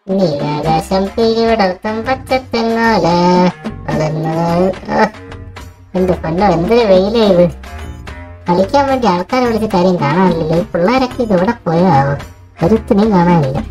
നീലാകാശം പിരിവിടർത്തും പച്ചത്തെങ്ങോല അതെന്നത് എന്ത് പൊന്നോ എന്തൊരു വെയിലേ ഇത് കളിക്കാൻ വേണ്ടി ആൾക്കാരെ വിളിച്ചിട്ട് ആരെയും കാണാനില്ലല്ലോ ഈ പിള്ളേരൊക്കെ ഇത് ഇവിടെ പോയാവോ ഒരുത്തിനെയും കാണാനില്ല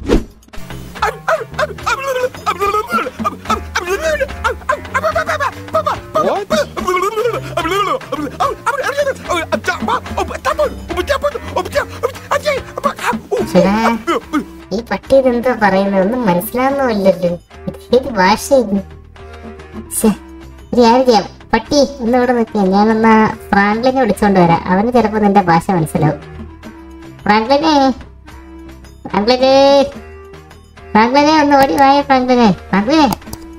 ചേടാ ഈ പട്ടി ഇതെന്തോ പറയുന്നത് ഒന്നും മനസ്സിലാവുന്നില്ലല്ലോ ഇത് ഏത് ഭാഷ ഇത് ശ്ശെ, ഒരു കാര്യം ചെയ്യാം പട്ടി ഒന്ന് ഇവിടെ നിൽക്കുക ഞാനൊന്ന് ഫ്രാങ്ക്ലിനെ വിളിച്ചോണ്ട് വരാം അവന് ചിലപ്പോ നിന്റെ ഭാഷ മനസ്സിലാവും ഫ്രാങ്ക്ലിനെ ഫ്രാങ്ക്ലിനെ ഫ്രാങ്ക്ലിനെ ഒന്ന് ഓടി വായ ഫ്രാങ്ക്ലിനെ ഫ്രാങ്ക്ലിനെ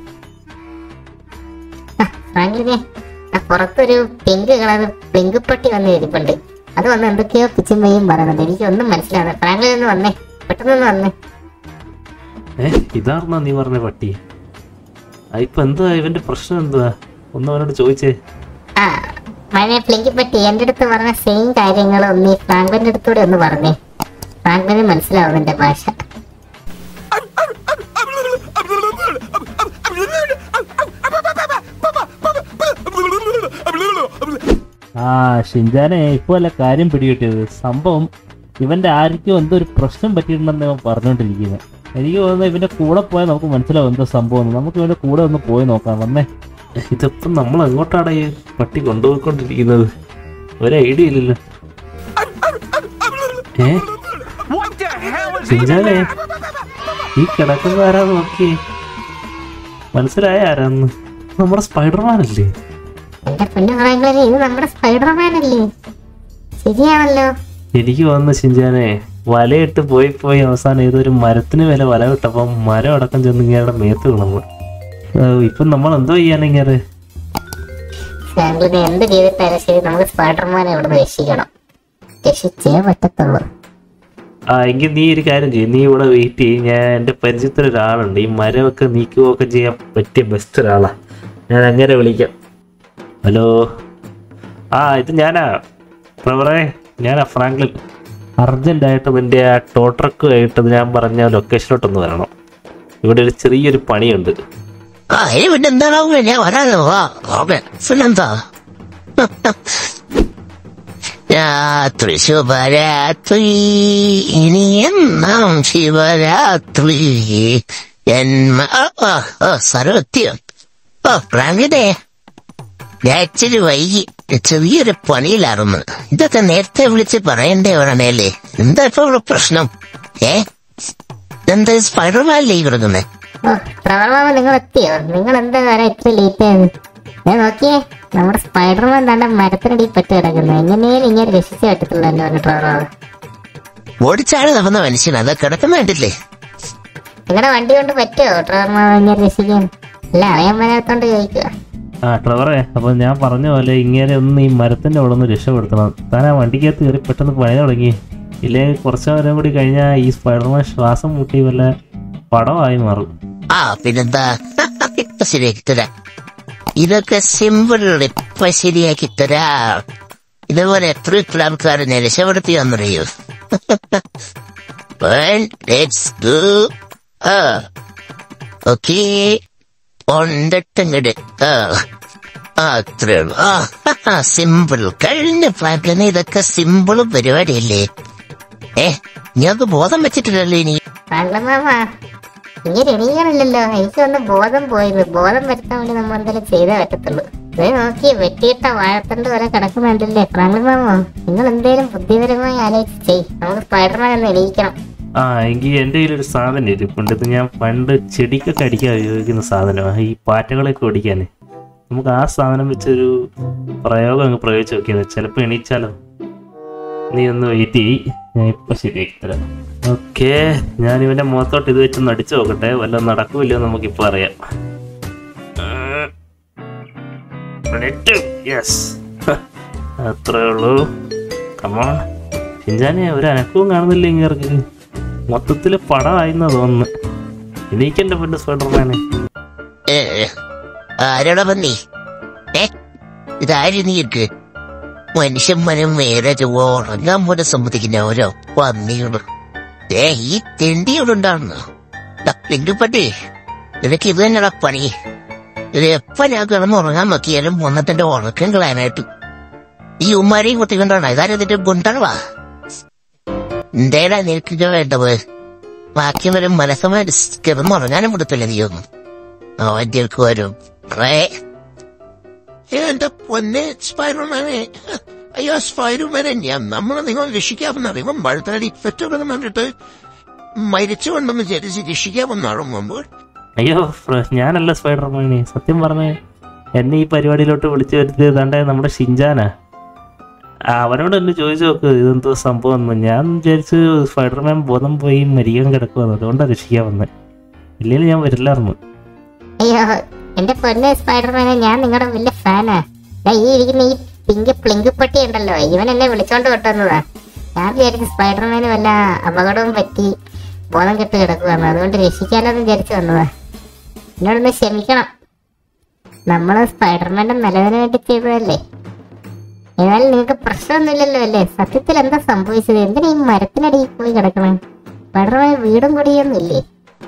ആ, ഫ്രാങ്ക്ലിനെ ആ പുറത്തൊരു പിങ്ക് കളർ പിങ്ക് പട്ടി വന്ന് ഇരിപ്പുണ്ട് അത് വന്ന് എന്തൊക്കെയോ പിച്ചുമ്പയും പറയുന്നുണ്ട് എനിക്ക് ഒന്നും മനസ്സിലാവുന്നത് ഫ്രാങ്ക്ലിൻ ഒന്ന് വന്നേ പെട്ടെന്ന് വന്നേ ഏ ഇതാർന്നാ നീ പറഞ്ഞ പട്ടി ആ ഇപ്പൊ എന്തുവാ ഇവന്റെ പ്രശ്നം എന്തുവാ ഒന്ന് അവനോട് ചോദിച്ചേ ആ മഴ പ്ലിങ്കിപ്പറ്റി എന്റെ അടുത്ത് പറഞ്ഞ സെയിം കാര്യങ്ങൾ ഒന്ന് ഈ ഫ്രാങ്ക്ലിന്റെ അടുത്തൂടെ ഒന്ന് പറഞ്ഞേ ഫ്രാങ്ക്ലിന് മനസ്സിലാവും എന്റെ ഭാഷ ആ ഷിൻജാനെ ഇപ്പൊ അല്ല കാര്യം പിടികിട്ടിയത് സംഭവം ഇവന്റെ ആർക്കും എന്തോ ഒരു പ്രശ്നം പറ്റിയിട്ടുണ്ടെന്ന് ഇവൻ പറഞ്ഞുകൊണ്ടിരിക്കുന്നത് എനിക്ക് തോന്നുന്നത് ഇവന്റെ കൂടെ പോയാൽ നമുക്ക് മനസ്സിലാവും എന്തോ സംഭവം എന്ന്. നമുക്ക് ഇവന്റെ കൂടെ ഒന്ന് പോയി നോക്കാം വന്നേ ഇതിപ്പം നമ്മൾ എങ്ങോട്ടാണ് ഈ പട്ടി കൊണ്ടുപോയിക്കൊണ്ടിരിക്കുന്നത് ഒരു ഐഡിയ ഇല്ലല്ലോ ഏ ചിഞ്ചാനെ ഈ കിടക്കുന്ന ആരാന്ന് നോക്കി മനസ്സിലായ ആരാന്ന് നമ്മുടെ സ്പൈഡർമാൻ അല്ലേ എന്റെ പൊന്നു ഫ്രാങ്ക്ലിന് ഇത് നമ്മുടെ സ്പൈഡർമാൻ അല്ലേ ശരിയാണല്ലോ എനിക്ക് വന്ന ചിഞ്ചാനെ വലയിട്ട് പോയി പോയി അവസാനം ഏതൊരു മരത്തിന് വില വല വിട്ടപ്പം മരം അടക്കം ചെന്ന് ഇങ്ങനെ മേത്ത് വീണു ഇപ്പം നമ്മൾ എന്തോ ചെയ്യാനിങ്ങനെ ഫ്രാങ്ക്ലിനെ എന്ത് ചെയ്തിട്ടായാലും ശരി നമുക്ക് സ്പൈഡർമാനെ ഇവിടെ രക്ഷിക്കണം രക്ഷിച്ചേ പറ്റത്തുള്ളൂ ആ എങ്കിൽ നീ ഒരു കാര്യം ചെയ്യും നീ ഇവിടെ വെയിറ്റ് ചെയ്യും ഞാൻ എൻ്റെ പരിചയത്തിൽ ഒരാളുണ്ട് ഈ മരമൊക്കെ നീക്കുകയൊക്കെ ചെയ്യാൻ പറ്റിയ ബെസ്റ്റ് ഒരാളാ ഞാൻ അങ്ങനെ വിളിക്കാം ഹലോ ആ ഇത് ഞാനാ പ്രവറേ ഞാനാ ഫ്രാങ്ക്ലിൻ അർജൻറ്റായിട്ട് നിൻ്റെ ആ ടോട്രക്കുമായിട്ട് ഞാൻ പറഞ്ഞ ലൊക്കേഷനിലോട്ടൊന്ന് വരണം ഇവിടെ ഒരു ചെറിയൊരു പണിയുണ്ട് ആ ഇനി പിന്നെ എന്താണാവുക ഞാൻ വരാനോ വാ ഓക്കെ പിന്നെന്താ രാത്രി ശുഭരാത്രി ഇനി എന്നാം ശിവരാത്രി ജന്മ ഓ, ഓ, ഓ സർവത്യം ഓ പ്രാങ്കിതേ ഞാൻ ഇച്ചിരി വൈകി ചെറിയൊരു പണിയിലായിരുന്നു ഇതൊക്കെ നേരത്തെ വിളിച്ച് പറയണ്ടേ വേണമേലേ എന്താ ഇപ്പൊ ഇവിടെ പ്രശ്നം ഏ എന്താ സ്പൈഡർമാൻ ലീവ് കിടക്കുന്നേ ഓ പ്രവർമാമ നിങ്ങൾ എത്തിയോ നിങ്ങൾ എന്താ വരാൻ ഇത്ര ലേറ്റ് ആയത് ഞാൻ നോക്കിയേ നമ്മുടെ സ്പൈഡർമാൻ താണ്ട മരത്തിനടി പറ്റി കിടക്കുന്നത് എങ്ങനെയും ഇങ്ങനെ രക്ഷിച്ചേ പറ്റത്തുള്ളൂ എന്റെ പറഞ്ഞു പ്രവർമാവ് ഓടിച്ചാണ് നടന്ന മനുഷ്യൻ അത് കിടക്കുന്ന കണ്ടില്ലേ നിങ്ങളുടെ വണ്ടി കൊണ്ട് പറ്റുമോ പ്രവർമാവ് ഇങ്ങനെ രക്ഷിക്കാൻ അല്ല അറിയാൻ മേലാത്തോണ്ട് ചോദിക്കുക ആ ട്രവറെ അപ്പൊ ഞാൻ പറഞ്ഞ പോലെ ഇങ്ങനെ ഒന്ന് ഈ മരത്തിന്റെ അവിടെ ഒന്ന് രക്ഷപ്പെടുത്തണം താൻ ആ വണ്ടിക്കകത്ത് കയറി പെട്ടെന്ന് പണി തുടങ്ങി ഇല്ലെങ്കിൽ കുറച്ചു നേരം കൂടി കഴിഞ്ഞാൽ ഈ സ്പൈഡർമാൻ ശ്വാസം മുട്ടി വല്ല പടമായി മാറും ആ പിന്നെന്താ ഇപ്പൊ ശരിയാക്കി തരാം ഇതൊക്കെ സിമ്പിൾ ഇപ്പൊ ശരിയാക്കി തരാം ഇതുപോലെ എത്ര എത്ര ആൾക്കാരെ ഞാൻ രക്ഷപ്പെടുത്തിയാന്നറിയോ ലെറ്റ്സ് ഗോ ആ ഓക്കേ കൊണ്ടിട്ടങ്ങട് ആ ആ അത്രേ ഉള്ളൂ ആ സിമ്പിൾ കഴിഞ്ഞ ഫ്ലാറ്റിന് ഇതൊക്കെ സിമ്പിൾ പരിപാടിയല്ലേ ഏ ഞങ്ങൾക്ക് ബോധം വെച്ചിട്ടില്ലല്ലോ ഇനി ഫ്രാങ്ക്ലമാമ ഇങ്ങനെ എണീക്കണില്ലല്ലോ എനിക്ക് ഒന്ന് ബോധം പോയത് ബോധം വരുത്താൻ വേണ്ടി നമ്മൾ എന്തെങ്കിലും ചെയ്തേ പറ്റത്തുള്ളൂ ഇത് നോക്കി വെട്ടിയിട്ട വാഴത്തണ്ട് വരെ കിടക്കുന്നുണ്ടല്ലേ ഫ്രാങ്ക്ലമാമോ നിങ്ങൾ എന്തേലും ബുദ്ധിപരമായി ആലോചിച്ച് ചെയ് നമുക്ക് സ്പൈഡർമാൻ ഒന്ന് എണീക്കണം ആ എങ്കിൽ എൻ്റെ കയ്യിലൊരു സാധനം ഇരിപ്പുണ്ട് ഇത് ഞാൻ പണ്ട് ചെടിക്കൊക്കെ അടിക്കാൻ ഉപയോഗിക്കുന്ന സാധനമാണ് ഈ പാറ്റകളൊക്കെ ഓടിക്കാൻ നമുക്ക് ആ സാധനം വെച്ചൊരു പ്രയോഗം അങ്ങ് പ്രയോഗിച്ച് നോക്കിയത് ചിലപ്പോൾ എണീച്ചാലോ നീ ഒന്ന് വെയിറ്റ് ചെയ്യ് ഞാൻ ഇപ്പം ശരിയാക്കി തരാം ഓക്കെ ഞാൻ ഇവൻ്റെ മുഖത്തോട്ട് ഇത് വെച്ചൊന്ന് അടിച്ചു നോക്കട്ടെ വല്ലതും നടക്കൂല്ലോ നമുക്കിപ്പോൾ അറിയാം യെസ് അത്രേ ഉള്ളൂ കമോൺ ഷിൻജാനെ ഒരു അനക്കവും കാണുന്നില്ല ഇങ്ങേർക്ക് മൊത്തത്തില് പടമായിരുന്ന തോന്നുന്നു എനിക്കെന്റെ പെണ്ണ് സ്പൈഡർമാനെ ഏ, ഏ, ആരാടാ പന്നി ഏ ഇതാര് നീക്ക് മനുഷ്യന്മാരും വേറെ ഉറങ്ങാൻ പോലെ സമ്മതിക്കുന്ന ഓരോ പന്നികള് ഏ ഈ തെണ്ടിയോടുണ്ടാവുന്നു ലിംഗപ്പട്ടി നിനക്ക് ഇത് തന്നെടാ പണി ഇത് എപ്പ ഞാൻ കിടന്ന് ഉറങ്ങാൻ നോക്കിയാലും ഒന്നത്തിന്റെ ഉറക്കം കളയാനായിട്ട് ഈ ഉമ്മാരെയും കുത്തിക്കൊണ്ടാണ് ഇതാരും ഇതിന്റെ ഗുണ്ടകളാ എന്തേടാ നിനക്ക് വേണ്ടത് ബാക്കി വരും മനസ്സമായിട്ട് കിടന്നുറങ്ങാനും കൊടുത്തില്ല നീ ഒന്നും അവന്റെ വരും എന്റെ പൊന്നെ സ്പൈഡർമാനെ അയ്യോ സ്പൈഡർമാനെ ഞാൻ നമ്മളെ നിങ്ങൾ രക്ഷിക്കാമെന്ന് അറിയുമ്പോൾ മഴത്തടി പെറ്റോടെന്ന് പറഞ്ഞിട്ട് മരിച്ചുകൊണ്ടെന്ന് വിചാരിച്ച് രക്ഷിക്കാമെന്നാണ് മുമ്പ് അയ്യോ ഫ്ര- ഞാനല്ല സ്പൈഡർമാനെ സത്യം പറഞ്ഞേ എന്നെ ഈ പരിപാടിയിലോട്ട് വിളിച്ചു വരുത്തിയത് തണ്ടേ നമ്മുടെ ഷിൻജാനാ ആ, അവനോട് എന്നെ ചോദിച്ചു നോക്ക് ഇതെന്തോ സംഭവം എന്ന് ഞാൻ വിചാരിച്ചു സ്പൈഡർമാൻ ബോധം പോയി മരിക്കാൻ കിടക്കുമെന്ന് അതുകൊണ്ടാണ് രക്ഷിക്കാൻ വന്നത് ഇല്ലെങ്കിൽ ഞാൻ വരില്ലായിരുന്നു അയ്യോ എന്റെ പൊന്നെ സ്പൈഡർമാനെ ഞാൻ നിങ്ങളുടെ വലിയ ഫാനാ ദാ ഈ ഇരിക്കുന്ന ഈ പിങ്ക് പ്ലിങ്ക് പട്ടി ഉണ്ടല്ലോ ഇവൻ എന്നെ വിളിച്ചോണ്ട് കൊണ്ടുവന്നതാ ഞാൻ വിചാരിച്ചു സ്പൈഡർമാന് വല്ല അപകടവും പറ്റി ബോധം കെട്ട് കിടക്കുവാന്ന് അതുകൊണ്ട് രക്ഷിക്കാലോന്ന് വിചാരിച്ചു വന്നതാ എന്നോടൊന്ന് ക്ഷമിക്കണം നമ്മള് സ്പൈഡർമാന്റെ നല്ലതിന് വേണ്ടി ചെയ്തതല്ലേ ഏതായാലും നിങ്ങൾക്ക് പ്രശ്നമൊന്നുമില്ലല്ലോ അല്ലേ സത്യത്തിൽ എന്താ സംഭവിച്ചത് എന്തിനാ ഈ മരത്തിനടിയിൽ പോയി കിടക്കണേ സ്പൈഡർമാൻ വീടും കൂടിയൊന്നും ഇല്ലേ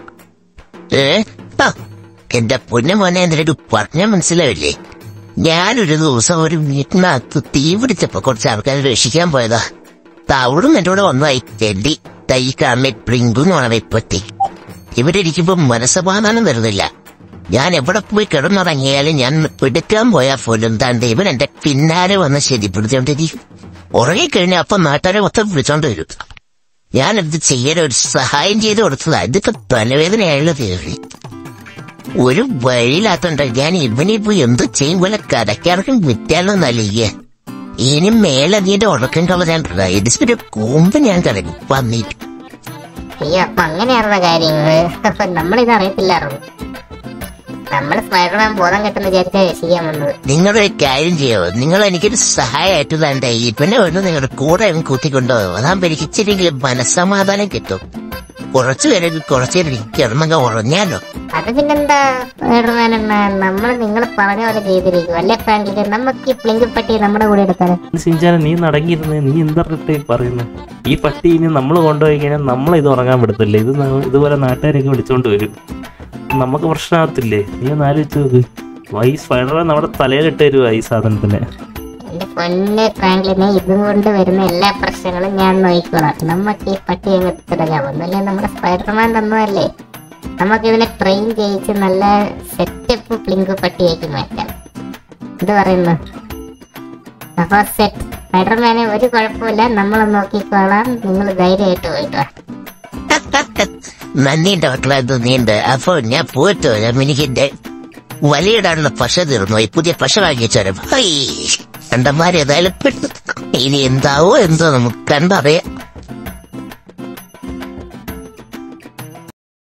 ഏ ആ, എന്റെ പൊന്നു മോനെ എന്തിനു പറഞ്ഞ മനസ്സിലാവില്ലേ ഞാനൊരു ദിവസം ഒരു വീട്ടിനകത്ത് തീ പിടിച്ചപ്പോ കുറച്ച് ആൾക്കാർ രക്ഷിക്കാൻ പോയതാ തവിടും എന്റെ കൂടെ വന്നതായി തെണ്ടി തൈ കാണെ പ്രിങ്കു എന്ന് പറഞ്ഞ ഇപ്പത്തി ഇവിടെ ഇരിക്കുമ്പോ മനസ്സമാധാനം വരുന്നില്ല ഞാൻ എവിടെ പോയി കിടന്നുറങ്ങിയാലും ഞാൻ പിടിക്കാൻ പോയാൽ പോലും താണ്ട് ഇവൻ എന്റെ പിന്നാലെ വന്ന് ശരിപ്പെടുത്തിക്കൊണ്ടിരിക്കും ഉറങ്ങിക്കഴിഞ്ഞാൽ അപ്പൊ നാട്ടുകാരെ മൊത്തം വിളിച്ചോണ്ട് വരും ഞാൻ എന്ത് ചെയ്യാൻ ഒരു സഹായം ചെയ്ത് കൊടുത്തതാ ഇതിപ്പോ തലവേദനയായുള്ള തീയതി ഒരു വഴിയില്ലാത്തോണ്ട് ഞാൻ ഇവനിപ്പോ എന്ത് ചെയ്യും പോലെ കടക്കാർക്കും വിറ്റാലോ നൽകിയ ഇനി മേലെ നീന്റെ ഉറക്കം കളയാൻ ഇതിന്റെ കൂമ്പ് ഞാൻ കിടക്കും വന്നിട്ട് അയ്യോ അപ്പൊ അങ്ങനെയായിരുന്ന കാര്യങ്ങള് അപ്പൊ നമ്മളിത് അറിയത്തില്ലായിരുന്നു നമ്മൾ സ്പൈഡർമാൻ ബോധം കെട്ടെന്ന് വിചാരിച്ചാ രക്ഷിക്കാൻ വന്നത് നിങ്ങളുടെ ഒരു കാര്യം ചെയ്യോ നിങ്ങൾ എനിക്കൊരു സഹായമായിട്ട് തന്റെ ഇവനെ ഒന്ന് നിങ്ങളുടെ കൂടെ അങ്ങ് കൂട്ടിക്കൊണ്ടുപോകും അതാകുമ്പോ എനിക്ക് ഇച്ചിരിയെങ്കിലും മനസ്സമാധാനം കിട്ടും കുറച്ചു പേരെ കുറച്ചു നേരം കിടന്നങ്ങ് ഉറങ്ങാലോ അത് പിന്നെന്താ സ്പൈഡർമാൻ എണ്ണ നമ്മൾ നിങ്ങൾ പറഞ്ഞ പോലെ ചെയ്തിരിക്കും അല്ലേ ഫ്രാങ്കിക്ക് നമുക്ക് ഈ പ്ലിങ്ക് പട്ടി നമ്മുടെ കൂടെ എടുത്താലോ ഷിൻജാന നീ നടങ്ങിയിരുന്നേ നീ എന്തറിട്ട് പറയുന്നത് ഈ പട്ടി ഇനി നമ്മൾ കൊണ്ടുപോയി കഴിഞ്ഞാൽ നമ്മളെ ഇത് ഉറങ്ങാൻ വിടത്തില്ലേ ഇത് ന- ഇതുപോലെ നാട്ടുകാരൊക്കെ വിളിച്ചോണ്ട് വരും നമുക്ക് പ്രശ്നമാകത്തില്ലേ നീ ഒന്ന് ആലോചിച്ച് നോക്ക് ഈ സ്പൈഡർമാൻ നമ്മുടെ തലയിലിട്ട് തരുവാ ഈ സാധനത്തിന് എന്റെ പൊന്നെ ഫ്രാങ്ക്ലിനെ ഇതുകൊണ്ട് വരുന്ന എല്ലാ പ്രശ്നങ്ങളും ഞാൻ നോക്കിക്കോളാം നമുക്ക് ഈ പട്ടി അങ്ങ് തുടങ്ങാം ഒന്നല്ലേ നമ്മുടെ സ്പൈഡർമാൻ തന്നതല്ലേ നമുക്ക് ഇതിനെ ട്രെയിൻ ചെയ്യിച്ച് നല്ല സെറ്റപ്പ് പ്ലിങ്ക് പട്ടിയാക്കി മാറ്റാം എന്ത് പറയുന്നു അപ്പൊ സെറ്റ് സ്പൈഡർമാനെ ഒരു കുഴപ്പമില്ല നമ്മൾ നോക്കിക്കോളാം നിങ്ങൾ ധൈര്യമായിട്ട് പോയിട്ട് വാ. നന്ദിന്റെ മക്കളത് നീണ്ട് അപ്പൊ ഞാൻ പോയിട്ടോ ഞാൻ എനിക്ക് എന്റെ വലിയിടാനുള്ള പശ തീർന്നു പോയി പുതിയ പശ വാങ്ങിച്ചു ഹൈ കണ്ടന്മാരെ ഏതായാലും പെട്ടു ഇനി എന്താവോ എന്തോ നമുക്ക് കണ്ടറിയാം